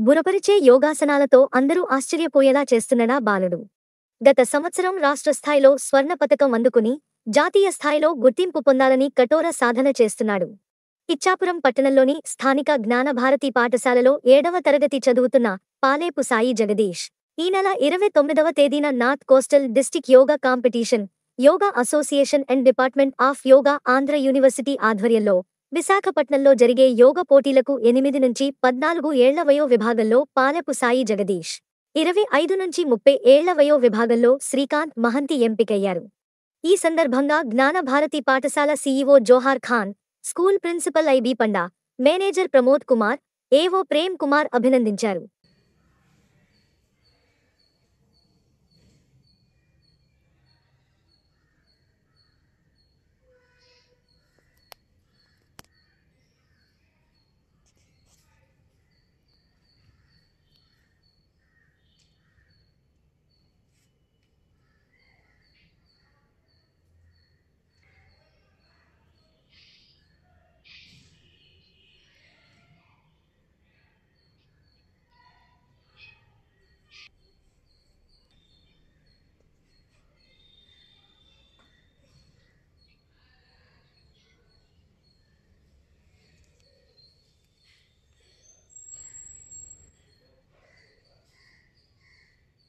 బురపరిచే యోగాసనాలతో అందరూ ఆశ్చర్యపోయేలా చేస్తున్నడా బాలుడు గత సంవత్సరం రాష్ట్ర స్థాయిలో స్వర్ణ పతకం అందుకుని జాతీయ స్థాయిలో గుర్తింపు పొందాలని కఠోర సాధన చేస్తున్నాడు ఇచ్చాపురం పట్టణంలోని స్థానిక జ్ఞానభారతి పాఠశాలలో ఏడవ తరగతి చదువుతున్న పాలేపు సాయి జగదీష్ ఈ నెల ఇరవై తొమ్మిదవ తేదీన north coastal district yoga competition yoga association and department of yoga Andhra university ఆధ్వర్యంలో విశాఖపట్నంలో జరిగే యోగ పోటీలకు ఎనిమిది నుంచి పద్నాలుగు ఏళ్ల వయో విభాగంలో పాలపు సాయి జగదీష్ ఇరవై ఐదు నుంచి ముప్పై ఏళ్ల వయో విభాగంలో శ్రీకాంత్ మహంతి ఎంపికయ్యారు ఈ సందర్భంగా జ్ఞానభారతి పాఠశాల CEO Johar Khan school principal IB Panda manager Pramod Kumar AO Prem Kumar అభినందించారు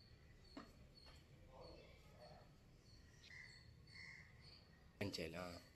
ఏం చేయాలా